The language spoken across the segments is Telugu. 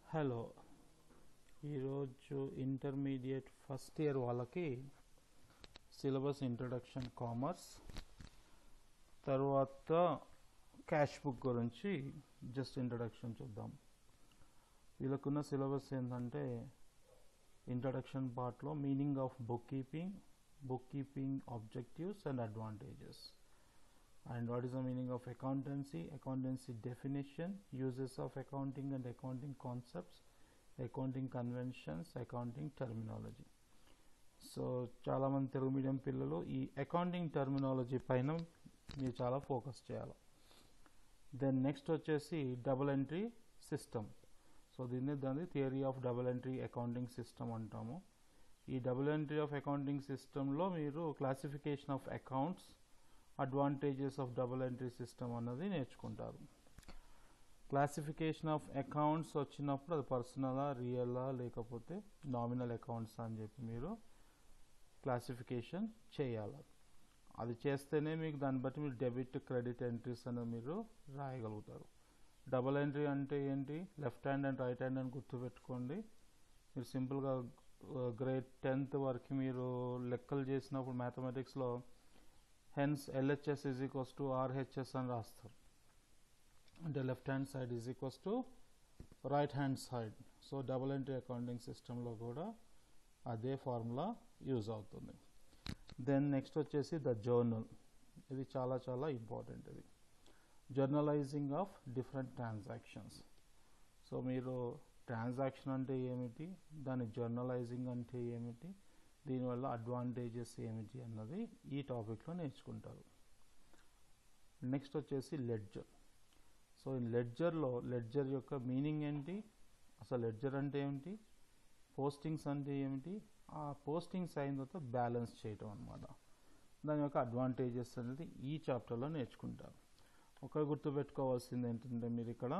హలో ఈరోజు ఇంటర్మీడియట్ ఫస్ట్ ఇయర్ వాళ్ళకి సిలబస్ ఇంట్రడక్షన్ కామర్స్ తర్వాత క్యాష్ బుక్ గురించి జస్ట్ ఇంట్రడక్షన్ చూద్దాం వీళ్ళకున్న సిలబస్ ఏంటంటే ఇంట్రడక్షన్ పార్ట్లో meaning of book keeping book keeping objectives and advantages and what is the meaning of accountancy accountancy definition uses of accounting and accounting concepts accounting conventions accounting terminology so చాలామంది తెలుగు మీడియం పిల్లలు ఈ అకౌంటింగ్ టర్మినాలజీ పైన మీరు చాలా ఫోకస్ చేయాలి దెన్ నెక్స్ట్ వచ్చేసి డబుల్ ఎంట్రీ సిస్టమ్ సో దీన్ని దాన్ని theory of double entry accounting system అంటాము ఈ డబుల్ ఎంట్రీ ఆఫ్ అకౌంటింగ్ సిస్టంలో మీరు classification of accounts advantages of double entry system అన్నది నేర్చుకుంటారు క్లాసిఫికేషన్ ఆఫ్ అకౌంట్స్ వచ్చినప్పుడు అది పర్సనలా రియలా లేకపోతే నామినల్ అకౌంట్స్ అని చెప్పి మీరు క్లాసిఫికేషన్ చేయాలి అది చేస్తేనే మీకు దాన్ని బట్టి మీరు డెబిట్ క్రెడిట్ ఎంట్రీస్ అనేది మీరు రాయగలుగుతారు డబుల్ ఎంట్రీ అంటే ఏంటి left hand and right hand అని గుర్తుపెట్టుకోండి మీరు సింపుల్గా గ్రేడ్ టెన్త్ వరకు మీరు లెక్కలు చేసినప్పుడు మ్యాథమెటిక్స్లో hence LHS is equals to RHS అని రాస్తారు అంటే left hand side is equals to right hand side so double entry accounting సిస్టంలో కూడా అదే ఫార్ములా యూజ్ అవుతుంది దెన్ నెక్స్ట్ వచ్చేసి ద జర్నల్ ఇది చాలా చాలా ఇంపార్టెంట్ ఇది journalizing of different transactions so మీరు ట్రాన్సాక్షన్ అంటే ఏమిటి దాని జర్నలైజింగ్ అంటే ఏమిటి దీనివల్ల అడ్వాంటేజెస్ ఏమిటి అన్నది ఈ టాపిక్లో నేర్చుకుంటారు నెక్స్ట్ వచ్చేసి లెడ్జర్ సో ఈ లెడ్జర్లో లెడ్జర్ యొక్క మీనింగ్ ఏంటి అసలు లెడ్జర్ అంటే ఏమిటి పోస్టింగ్స్ అంటే ఏమిటి ఆ పోస్టింగ్స్ అయిన తర్వాత బ్యాలెన్స్ చేయటం అనమాట దాని యొక్క అడ్వాంటేజెస్ అనేది ఈ చాప్టర్లో నేర్చుకుంటారు ఒక గుర్తుపెట్టుకోవాల్సింది ఏంటంటే మీరు ఇక్కడ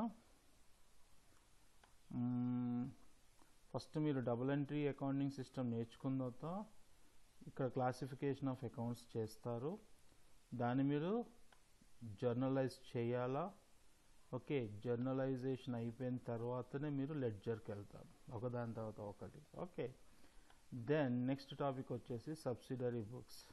ఫస్ట్ మీరు డబుల్ ఎంట్రీ అకౌంటింగ్ సిస్టమ్ నేర్చుకున్న తర్వాత ఇక్కడ క్లాసిఫికేషన్ ఆఫ్ అకౌంట్స్ చేస్తారు దాన్ని మీరు జర్నలైజ్ చేయాలా ఓకే జర్నలైజేషన్ అయిపోయిన తర్వాతనే మీరు లెడ్జర్కి వెళ్తారు ఒకదాని తర్వాత ఒకటి ఓకే దెన్ నెక్స్ట్ టాపిక్ వచ్చేసి సబ్సిడరీ బుక్స్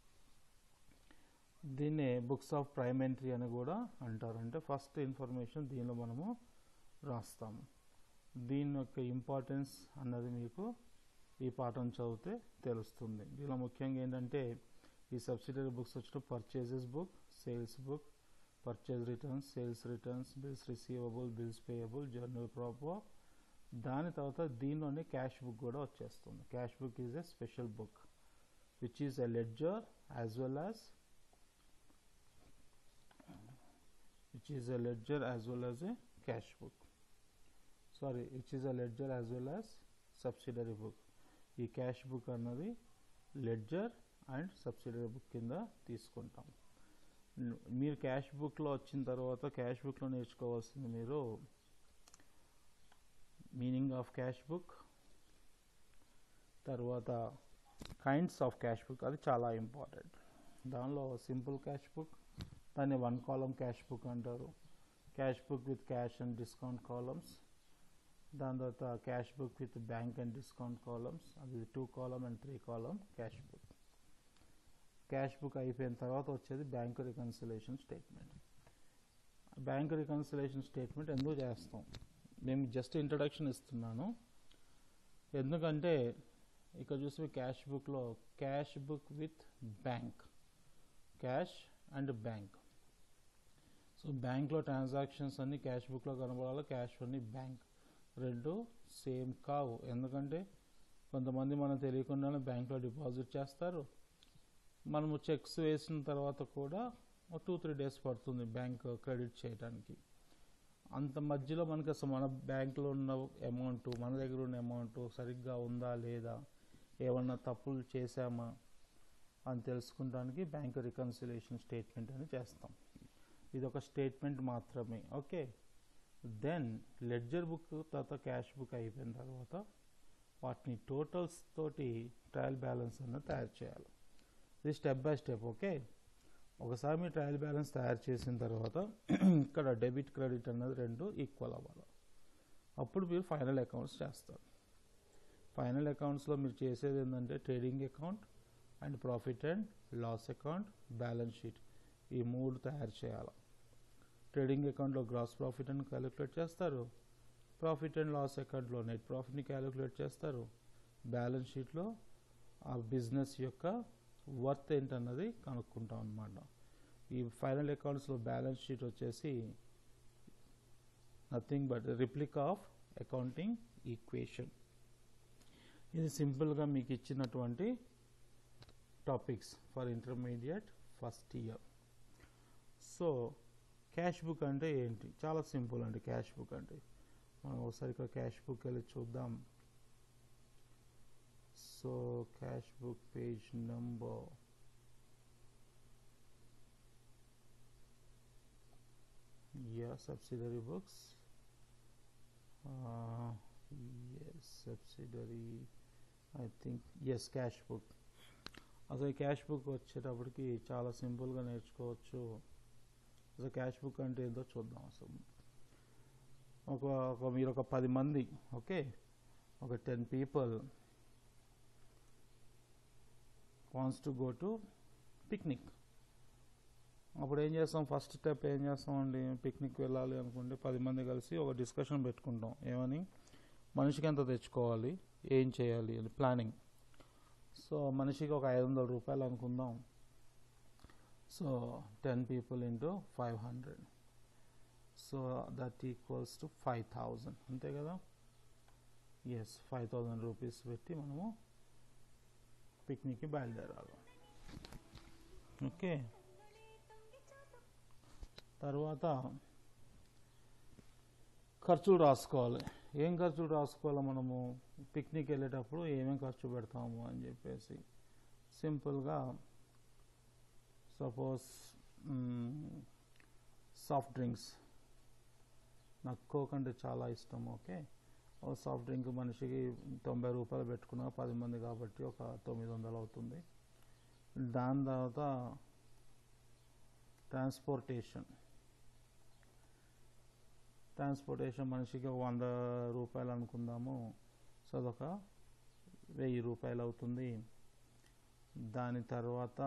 దీన్నే బుక్స్ ఆఫ్ ప్రైమెంటరీ అని కూడా అంటారు అంటే ఫస్ట్ ఇన్ఫర్మేషన్ దీనిలో మనము రాస్తాము దీని యొక్క ఇంపార్టెన్స్ అన్నది మీకు ఈ పాఠం చదివితే తెలుస్తుంది దీనిలో ముఖ్యంగా ఏంటంటే ఈ సబ్సిడరీ బుక్స్ వచ్చిన purchases book sales book purchase returns sales returns bills receivable bills payable journal proper దాని తర్వాత దీనిలోనే క్యాష్ బుక్ కూడా వచ్చేస్తుంది cash book is a special book which is a ledger as well as which is a ledger as well as a cash book sorry which is a ledger as well as subsidiary book ఈ క్యాష్ బుక్ అన్నది లెడ్జర్ అండ్ సబ్సిడరీ బుక్ కింద తీసుకుంటాం మీరు క్యాష్ బుక్లో వచ్చిన తర్వాత క్యాష్ బుక్లో నేర్చుకోవాల్సింది మీరు మీనింగ్ ఆఫ్ క్యాష్ బుక్ తర్వాత కైండ్స్ ఆఫ్ క్యాష్ బుక్ అది చాలా ఇంపార్టెంట్ దానిలో సింపుల్ క్యాష్ బుక్ దాన్ని వన్ కాలం క్యాష్ బుక్ అంటారు cash book with cash and discount columns దాని తర్వాత cash book with bank and discount columns అది two column and three column cash book cash book అయిపోయిన తర్వాత వచ్చేది bank reconciliation statement bank reconciliation statement ఎందుకు చేస్తాం మేము జస్ట్ ఇంట్రడక్షన్ ఇస్తున్నాను ఎందుకంటే ఇక్కడ చూస్తే క్యాష్ బుక్లో cash book with bank cash and bank so బ్యాంక్లో ట్రాన్సాక్షన్స్ అన్ని క్యాష్ బుక్లో కనబడాలి క్యాష్ అన్ని బ్యాంక్ రెండు సేమ్ కావు ఎందుకంటే కొంతమంది మనం తెలియకుండానే బ్యాంక్లో డిపాజిట్ చేస్తారు మనము చెక్స్ వేసిన తర్వాత కూడా ఒక టూ త్రీ డేస్ పడుతుంది బ్యాంక్ క్రెడిట్ చేయడానికి అంత మధ్యలో మనకి అసలు మన బ్యాంక్లో ఉన్న అమౌంట్ మన దగ్గర ఉన్న అమౌంట్ సరిగ్గా ఉందా లేదా ఏమన్నా తప్పులు చేశామా అని తెలుసుకుంటానికి బ్యాంక్ రికన్సిలేషన్ స్టేట్మెంట్ అని చేస్తాం ఇది ఒక స్టేట్మెంట్ మాత్రమే ఓకే దెన్ లెడ్జర్ బుక్ తర్వాత క్యాష్ బుక్ అయిపోయిన తర్వాత వాటిని టోటల్స్ తోటి ట్రయల్ బ్యాలెన్స్ అన్నది తయారు చేయాలి ఇది స్టెప్ బై స్టెప్ ఓకే ఒకసారి మీ ట్రయల్ బ్యాలెన్స్ తయారు చేసిన తర్వాత ఇక్కడ డెబిట్ క్రెడిట్ అన్నది రెండు ఈక్వల్ అవ్వాలి అప్పుడు మీరు ఫైనల్ అకౌంట్స్ చేస్తారు ఫైనల్ అకౌంట్స్లో మీరు చేసేది ఏంటంటే trading account and profit and loss account balance sheet ఈ మూడు తయారు చేయాలి ట్రేడింగ్ అకౌంట్లో గ్రాస్ ప్రాఫిట్ అని క్యాలిక్యులేట్ చేస్తారు ప్రాఫిట్ అండ్ లాస్ అకౌంట్లో నెట్ ప్రాఫిట్ని క్యాలిక్యులేట్ చేస్తారు బ్యాలెన్స్ షీట్లో ఆ బిజినెస్ యొక్క వర్త్ ఏంటన్నది కనుక్కుంటాం అన్నమాట ఈ ఫైనల్ అకౌంట్స్లో బ్యాలెన్స్ షీట్ వచ్చేసి nothing but replica of accounting equation ఇది సింపుల్గా మీకు ఇచ్చినటువంటి topics for intermediate first year so cash book అంటే ఏంటి చాలా సింపుల్ అండి క్యాష్ బుక్ అంటే మనం ఒకసారి ఇక్కడ క్యాష్ బుక్ వెళ్ళి చూద్దాం so cash book page number yeah subsidiary books uh, yes subsidiary i think yes cash book అసలు క్యాష్ బుక్ వచ్చేటప్పటికి చాలా సింపుల్గా నేర్చుకోవచ్చు అసలు క్యాష్ బుక్ అంటే ఏంటో చూద్దాం అసలు ఒక ఒక మీరు ఒక పది మంది ఓకే ఒక ten people wants to go to picnic అప్పుడు ఏం చేస్తాం ఫస్ట్ స్టెప్ ఏం చేస్తామండి పిక్నిక్ వెళ్ళాలి అనుకుంటే పది మంది కలిసి ఒక డిస్కషన్ పెట్టుకుంటాం ఏమని మనిషికి ఎంత తెచ్చుకోవాలి ఏం చేయాలి అని ప్లానింగ్ సో మనిషికి ఒక ఐదు వందల రూపాయలు అనుకుందాం so ten people into five hundred so that equals to five thousand అంతే కదా ఎస్ ఫైవ్ థౌజండ్ రూపీస్ పెట్టి మనము పిక్నిక్కి బయలుదేరాలి ఓకే తర్వాత ఖర్చులు రాసుకోవాలి ఏం ఖర్చులు రాసుకోవాలి మనము పిక్నిక్ వెళ్ళేటప్పుడు ఏమేమి ఖర్చు పెడతాము అని చెప్పేసి సింపుల్గా సపోజ్ సాఫ్ట్ డ్రింక్స్ నాకు కోక్ అంటే చాలా ఇష్టం ఓకే ఓ సాఫ్ట్ డ్రింక్ మనిషికి తొంభై రూపాయలు పెట్టుకున్నా పది మంది కాబట్టి ఒక తొమ్మిది వందలు అవుతుంది దాని తర్వాత ట్రాన్స్పోర్టేషన్ ట్రాన్స్పోర్టేషన్ మనిషికి ఒక వంద రూపాయలు అనుకుందాము సో అదొక వెయ్యి రూపాయలు అవుతుంది దాని తర్వాత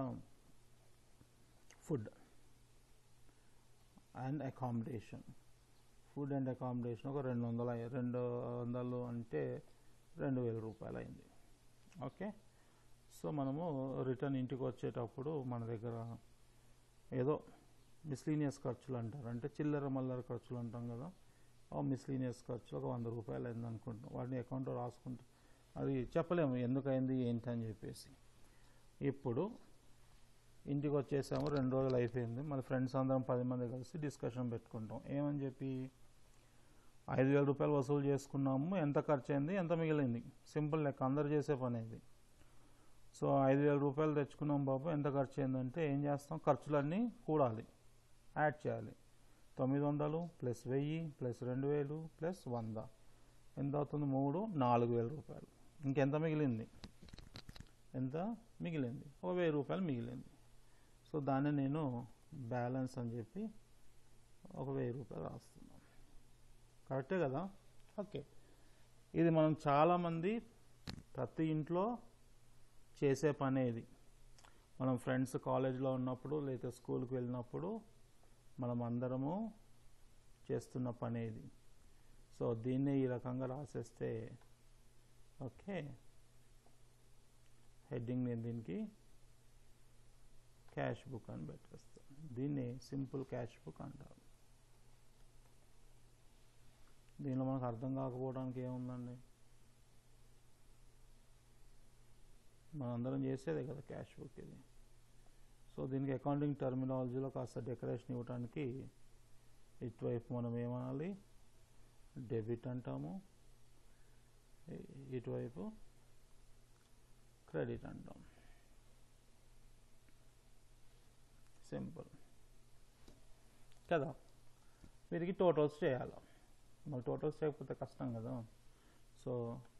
food and accommodation food and accommodation ఒక రెండు వందల రెండు వందలు అంటే రెండు వేల రూపాయలు అయింది ఓకే సో మనము రిటర్న్ ఇంటికి వచ్చేటప్పుడు మన దగ్గర ఏదో మిస్లీనియస్ ఖర్చులు అంటారు అంటే చిల్లర మల్లర ఖర్చులు అంటాం కదా ఆ మిస్లీనియస్ ఖర్చులు ఒక వంద రూపాయలు అయింది అనుకుంటాం వాటిని అకౌంట్లో రాసుకుంటాం అది చెప్పలేము ఎందుకైంది ఏంటి అని చెప్పేసి ఇప్పుడు ఇంటికి వచ్చేసాము రెండు రోజులు అయిపోయింది మన ఫ్రెండ్స్ అందరం పది మంది కలిసి డిస్కషన్ పెట్టుకుంటాం ఏమని చెప్పి ఐదు వేల రూపాయలు వసూలు చేసుకున్నాము ఎంత ఖర్చు అయింది ఎంత మిగిలింది సింపుల్ లెక్క అందరు చేసే పని ఇది సో ఐదు వేల రూపాయలు తెచ్చుకున్నాం బాబు ఎంత ఖర్చు అయిందంటే ఏం చేస్తాం ఖర్చులన్నీ కూడాలి యాడ్ చేయాలి తొమ్మిది వందలు ప్లస్ వెయ్యి ప్లస్ రెండు వేలు ప్లస్ వంద ఎంత అవుతుంది మూడు నాలుగు వేల రూపాయలు ఇంకెంత మిగిలింది ఎంత మిగిలింది ఒక వెయ్యి రూపాయలు మిగిలింది సో దాన్ని నేను బ్యాలెన్స్ అని చెప్పి ఒక వెయ్యి రూపాయలు రాస్తున్నాను కరెక్టే కదా ఓకే ఇది మనం చాలామంది ప్రతి ఇంట్లో చేసే పనే ఇది మనం ఫ్రెండ్స్ కాలేజ్లో ఉన్నప్పుడు లేదా స్కూల్కి వెళ్ళినప్పుడు మనం అందరము చేస్తున్న పనే ఇది సో దీన్ని ఈ రకంగా రాసేస్తే ఓకే హెడ్డింగ్ నేను దీనికి క్యాష్ బుక్ అని పెట్టేస్తాను దీన్ని సింపుల్ క్యాష్ బుక్ అంటారు దీనిలో మనకు అర్థం కాకపోవడానికి ఏముందండి మనందరం చేసేదే కదా క్యాష్ బుక్ ఇది సో దీనికి అకౌంటింగ్ టర్మినాలజీలో కాస్త డెకరేషన్ ఇవ్వడానికి ఇటువైపు మనం ఏమనాలి డెబిట్ అంటాము ఇ- ఇటువైపు క్రెడిట్ అంటాం సింపుల్ కదా వీరికి టోటల్స్ చేయాలి మరి టోటల్స్ చేయకపోతే కష్టం కదా సో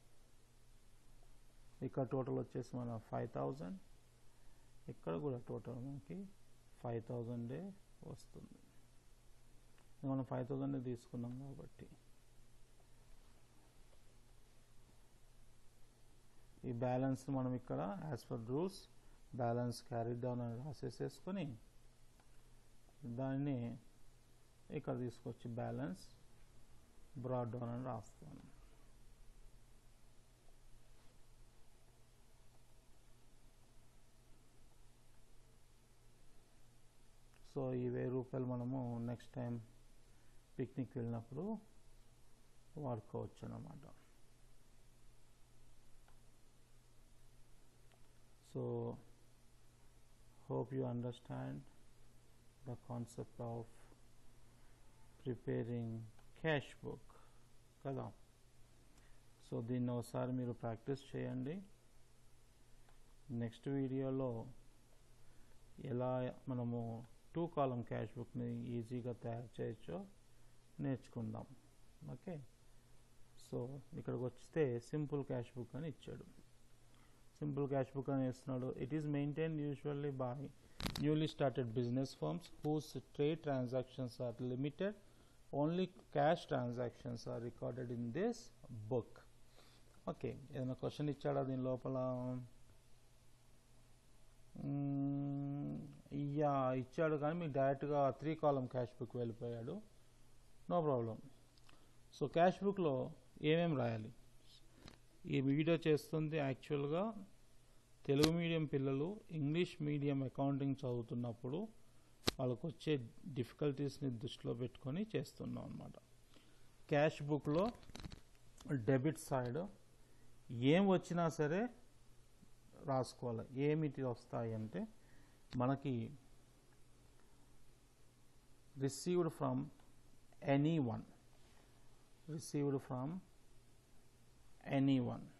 ఇక్కడ టోటల్ వచ్చేసి మన ఫైవ్ థౌజండ్ ఇక్కడ కూడా టోటల్ మనకి ఫైవ్ థౌజండే వస్తుంది ఇది మనం ఫైవ్ థౌజండ్ తీసుకున్నాం కాబట్టి ఈ బ్యాలెన్స్ మనం ఇక్కడ as per rules balance carry down అని రాసేసేసుకొని దాన్ని ఇక్కడ తీసుకొచ్చి బ్యాలెన్స్ బ్రాడ్ డౌన్ అని రాస్తాను సో ఈ వెయ్యి రూపాయలు మనము నెక్స్ట్ టైం పిక్నిక్ వెళ్ళినప్పుడు వాడుకోవచ్చు అన్నమాట so hope you understand the concept of preparing cash book కదా సో దీన్ని ఒకసారి మీరు ప్రాక్టీస్ చేయండి నెక్స్ట్ వీడియోలో ఎలా మనము టూ కాలం క్యాష్ బుక్ని ఈజీగా తయారు చేయొచ్చో నేర్చుకుందాం ఓకే సో ఇక్కడికి వస్తే సింపుల్ క్యాష్ బుక్ అని ఇచ్చాడు సింపుల్ క్యాష్ బుక్ అని ఇస్తున్నాడు it is maintain usually by newly started business firms whose trade transactions are limited only cash transactions are recorded in this book okay ఏదైనా క్వశ్చన్ ఇచ్చాడా దీని లోపల యా ఇచ్చాడు కానీ మీకు డైరెక్ట్గా త్రీ కాలం క్యాష్ బుక్ వెళ్ళిపోయాడు నో ప్రాబ్లం సో క్యాష్ బుక్లో ఏమేమి రాయాలి ఈ వీడియో చేస్తుంది యాక్చువల్గా తెలుగు మీడియం పిల్లలు ఇంగ్లీష్ మీడియం అకౌంటింగ్ చదువుతున్నప్పుడు వాళ్ళకు వచ్చే డిఫికల్టీస్ని దృష్టిలో పెట్టుకొని చేస్తున్నాం అనమాట క్యాష్ బుక్లో డెబిట్ సైడ్ ఏం వచ్చినా సరే రాసుకోవాలి ఏమిటి వస్తాయి అంటే మనకి received from any one received from anyone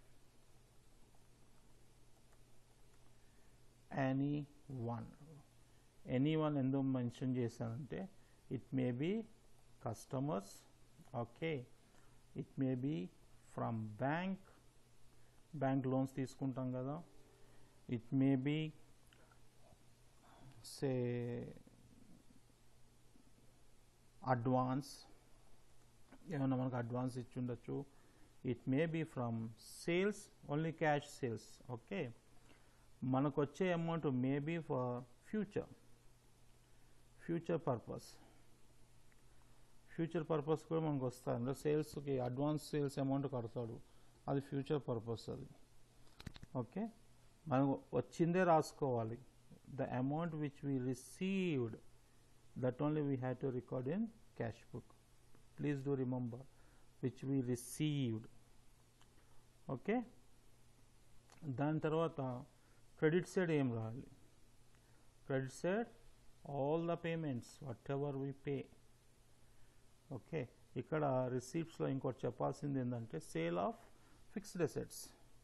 anyone anyone ఎందుకు మెన్షన్ చేశానంటే it may be customers okay it may be from bank bank loans తీసుకుంటాం కదా it may be say advance ఏమన్నా మనకు అడ్వాన్స్ ఇచ్చి ఉండొచ్చు it may be from sales only cash sales okay మనకు వచ్చే amount may be for future future purpose future purpose కూడా మనకు వస్తాయి అంటే సేల్స్కి అడ్వాన్స్ సేల్స్ అమౌంట్ కడతాడు అది ఫ్యూచర్ పర్పస్ అది ఓకే మనకు వచ్చిందే రాసుకోవాలి the amount which we received that only we have to record in cash book please do remember which we received okay దాని తర్వాత క్రెడిట్ సైడ్ ఏం రాయాలి credit side all the payments whatever we pay okay ఇక్కడ రిసీప్ట్స్లో ఇంకోటి చెప్పాల్సింది ఏంటంటే సేల్ ఆఫ్ ఫిక్స్డ్ అసెట్స్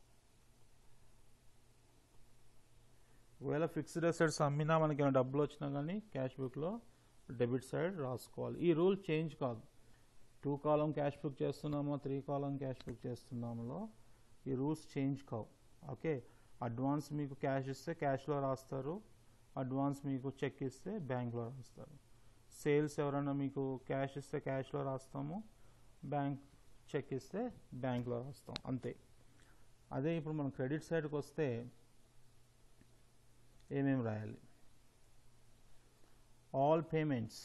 ఒకవేళ ఫిక్స్డ్ అసెట్స్ అమ్మినా మనకి ఏమైనా డబ్బులు వచ్చినా కానీ క్యాష్ బుక్లో డెబిట్ సైడ్ రాసుకోవాలి ఈ రూల్ చేంజ్ కాదు టూ కాలం క్యాష్ బుక్ చేస్తున్నామో త్రీ కాలం క్యాష్ బుక్ చేస్తున్నామో ఈ రూల్స్ చేంజ్ కావు ఓకే అడ్వాన్స్ మీకు క్యాష్ ఇస్తే క్యాష్లో రాస్తారు అడ్వాన్స్ మీకు చెక్ ఇస్తే బ్యాంక్లో రాస్తారు సేల్స్ ఎవరైనా మీకు క్యాష్ ఇస్తే క్యాష్లో రాస్తాము బ్యాంక్ చెక్ ఇస్తే బ్యాంక్లో రాస్తాం అంతే అదే ఇప్పుడు మనం క్రెడిట్ సైడ్కి వస్తే ఏమేమి రాయాలి ఆల్ పేమెంట్స్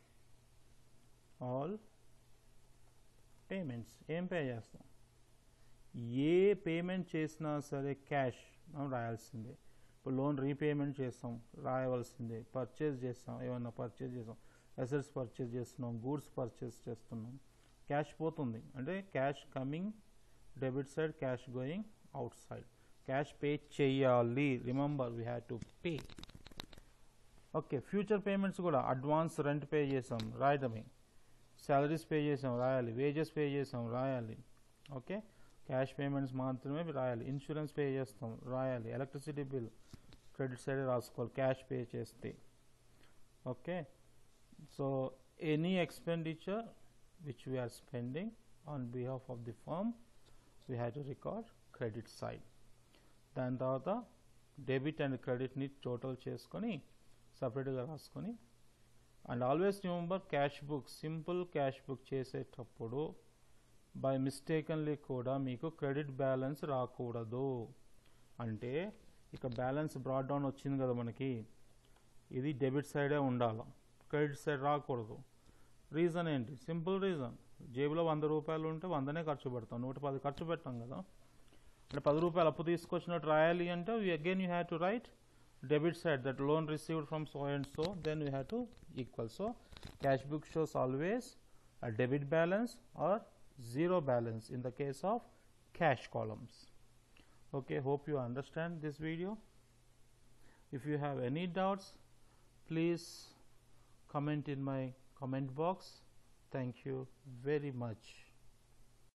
ఆల్ పేమెంట్స్ ఏం పే చేస్తాం ఏ పేమెంట్ చేసినా సరే క్యాష్ మనం రాయాల్సిందే ఇప్పుడు లోన్ రీపేమెంట్ చేస్తాం రాయవలసిందే పర్చేజ్ చేస్తాం ఏమన్నా పర్చేజ్ చేస్తాం అసెట్స్ పర్చేజ్ చేస్తున్నాం గూడ్స్ పర్చేజ్ చేస్తున్నాం క్యాష్ పోతుంది అంటే cash coming debit side cash going out side cash pay చేయాలి remember we have to pay okay future payments కూడా అడ్వాన్స్ రెంట్ పే చేసాం రాయడమే శాలరీస్ పే చేసాం రాయాలి వేజెస్ పే చేసాం రాయాలి ఓకే క్యాష్ పేమెంట్స్ మాత్రమే రాయాలి ఇన్సూరెన్స్ పే చేస్తాం రాయాలి ఎలక్ట్రిసిటీ బిల్ క్రెడిట్ సైడ్ రాసుకోవాలి క్యాష్ పే చేస్తే okay so any expenditure which we are spending on behalf of the firm we have to record credit side దాని తర్వాత డెబిట్ అండ్ క్రెడిట్ని టోటల్ చేసుకొని సపరేట్గా రాసుకొని and always remember cash book simple cash book చేసేటప్పుడు బై మిస్టేకన్లీ కూడా మీకు క్రెడిట్ బ్యాలెన్స్ రాకూడదు అంటే ఇక బ్యాలెన్స్ బ్రాడ్ డౌన్ వచ్చింది కదా మనకి ఇది డెబిట్ సైడే ఉండాలి క్రెడిట్ సైడ్ రాకూడదు రీజన్ ఏంటి సింపుల్ రీజన్ జేబులో వంద రూపాయలు ఉంటే వందనే ఖర్చు పెడతాం నూట పది ఖర్చు పెట్టాం కదా అంటే పది రూపాయలు అప్పు తీసుకొచ్చినట్టు రాయాలి అంటే again you have to write debit side that loan received from so and so then we have to equal so cash book shows always a debit balance or zero balance in the case of cash columns okay hope you understand this video if you have any doubts please comment in my comment box thank you very much